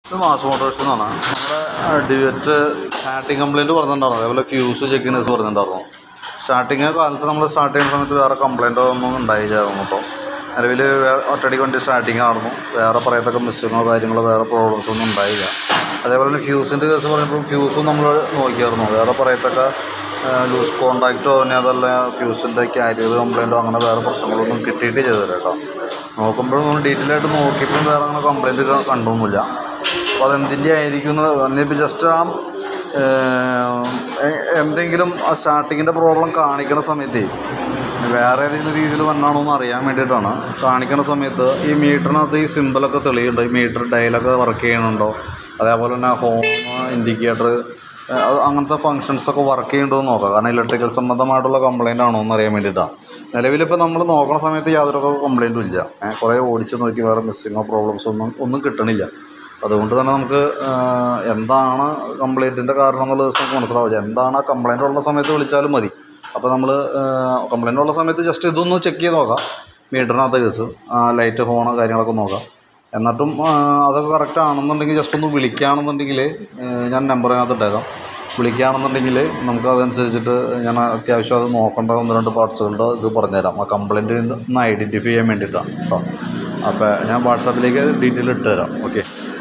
ഇത് mass Motors എന്നാണ് നമ്മുടെ ഡിവറ്റ് സ്റ്റാർട്ടിങ് കംപ്ലയിൻറ്റ് പറഞ്ഞിട്ടുണ്ടായിരുന്നു അതേപോലെ ഫ്യൂസ് ചെക്കിനെസ് പറഞ്ഞിട്ടുണ്ടായിരുന്നു സ്റ്റാർട്ടിങ് കാലത്ത് നമ്മൾ സ്റ്റാർട്ട് ചെയ്യുന്ന സമയത്ത് വേറെ കംപ്ലയിൻറ്റോ ഒന്നും ഉണ്ടായില്ലായിരുന്നു അപ്പോൾ നിലവിൽ ഒറ്റയടിക്ക് വണ്ടി സ്റ്റാർട്ടിങ് ആയിരുന്നു വേറെ പറയത്തക്ക മിസ്റ്റേക്കോ കാര്യങ്ങളോ വേറെ പ്രോബ്ലംസ് ഒന്നും ഉണ്ടായില്ല അതേപോലെ തന്നെ ഫ്യൂസിൻ്റെ കേസ് പറയുമ്പോൾ ഫ്യൂസും നമ്മൾ നോക്കിയായിരുന്നു വേറെ പറയത്തക്ക ലൂസ് കോണ്ടാക്റ്റോ പിന്നെ അതല്ല ഫ്യൂസിൻ്റെ ക്യാരിയർ കംപ്ലയിൻറ്റോ അങ്ങനെ വേറെ പ്രശ്നങ്ങളൊന്നും കിട്ടിയിട്ട് ചെയ്തില്ല കേട്ടോ നോക്കുമ്പോഴും നമ്മൾ ഡീറ്റെയിൽ ആയിട്ട് നോക്കിയപ്പോഴും വേറെ അങ്ങനെ കംപ്ലയിൻറ്റ് കണ്ടൊന്നുമില്ല അപ്പോൾ അതെന്തിൻ്റെ ആയിരിക്കും എന്ന് അല്ലെങ്കിൽ ജസ്റ്റ് ആ ഏഹ്, എ- എന്തെങ്കിലും ആ സ്റ്റാർട്ടിങ്ങിൻ്റെ പ്രോബ്ലം കാണിക്കുന്ന സമയത്ത് വേറെ ഏതെങ്കിലും രീതിയിൽ വന്നാണോ എന്ന് അറിയാൻ വേണ്ടിയിട്ടാണ് കാണിക്കുന്ന സമയത്ത് ഈ മീറ്ററിനകത്ത് ഈ സിമ്പിളൊക്കെ തെളിയുന്നുണ്ടോ ഈ മീറ്റർ ഡയലൊക്കെ വർക്ക് ചെയ്യണുണ്ടോ അതേപോലെ തന്നെ ഹോം ഇൻഡിക്കേറ്റർ അത് അങ്ങനത്തെ ഫങ്ഷൻസൊക്കെ വർക്ക് ചെയ്യുന്നുണ്ടോ എന്ന് നോക്കാം കാരണം ഇലക്ട്രിക്കൽ സംബന്ധമായിട്ടുള്ള കംപ്ലയിൻ്റ് ആണോ എന്ന് അറിയാൻ വേണ്ടിയിട്ടാണ് നിലവിലിപ്പോൾ നമ്മൾ നോക്കണ സമയത്ത് യാതൊരു കംപ്ലയിൻറ്റും ഇല്ല ഏ, കുറേ ഓടിച്ച് നോക്കി വേറെ മിസ്സിങ്ങോ പ്രോബ്ലംസോ ഒന്നും ഒന്നും കിട്ടണില്ല അതുകൊണ്ട് തന്നെ നമുക്ക് ആ, എന്താണ് കംപ്ലയിൻറ്റിൻ്റെ കാരണം എന്നുള്ളത് നമുക്ക് മനസ്സിലാവില്ല എന്താണ് ആ കംപ്ലയിൻ്റ് ഉള്ള സമയത്ത് വിളിച്ചാലും മതി അപ്പോൾ നമ്മൾ കംപ്ലയിൻ്റ് ഉള്ള സമയത്ത് ജസ്റ്റ് ഇതൊന്ന് ചെക്ക് ചെയ്ത് നോക്കാം മീറ്ററിനകത്ത് കേസ് ലൈറ്റ് ഹോൺ കാര്യങ്ങളൊക്കെ നോക്കാം എന്നിട്ടും ആ, അതൊക്കെ കറക്റ്റ് ആണെന്നുണ്ടെങ്കിൽ ജസ്റ്റ് ഒന്ന് വിളിക്കുകയാണെന്നുണ്ടെങ്കിൽ ഞാൻ നമ്പർ അതിനകത്ത് ഇട്ടേക്കാം വിളിക്കുകയാണെന്നുണ്ടെങ്കിൽ നമുക്ക് അതനുസരിച്ചിട്ട് ഞാൻ അത്യാവശ്യം അത് നോക്കേണ്ട ഒന്ന് രണ്ട് പാർട്സുകളുടെ ഇത് പറഞ്ഞുതരാം ആ കംപ്ലയിൻറ്റ് ഒന്ന് ഐഡൻറ്റിഫൈ ചെയ്യാൻ വേണ്ടിയിട്ടാണ് കേട്ടോ അപ്പോൾ ഞാൻ വാട്സാപ്പിലേക്ക് ഡീറ്റെയിൽ ഇട്ട് തരാം ഓക്കെ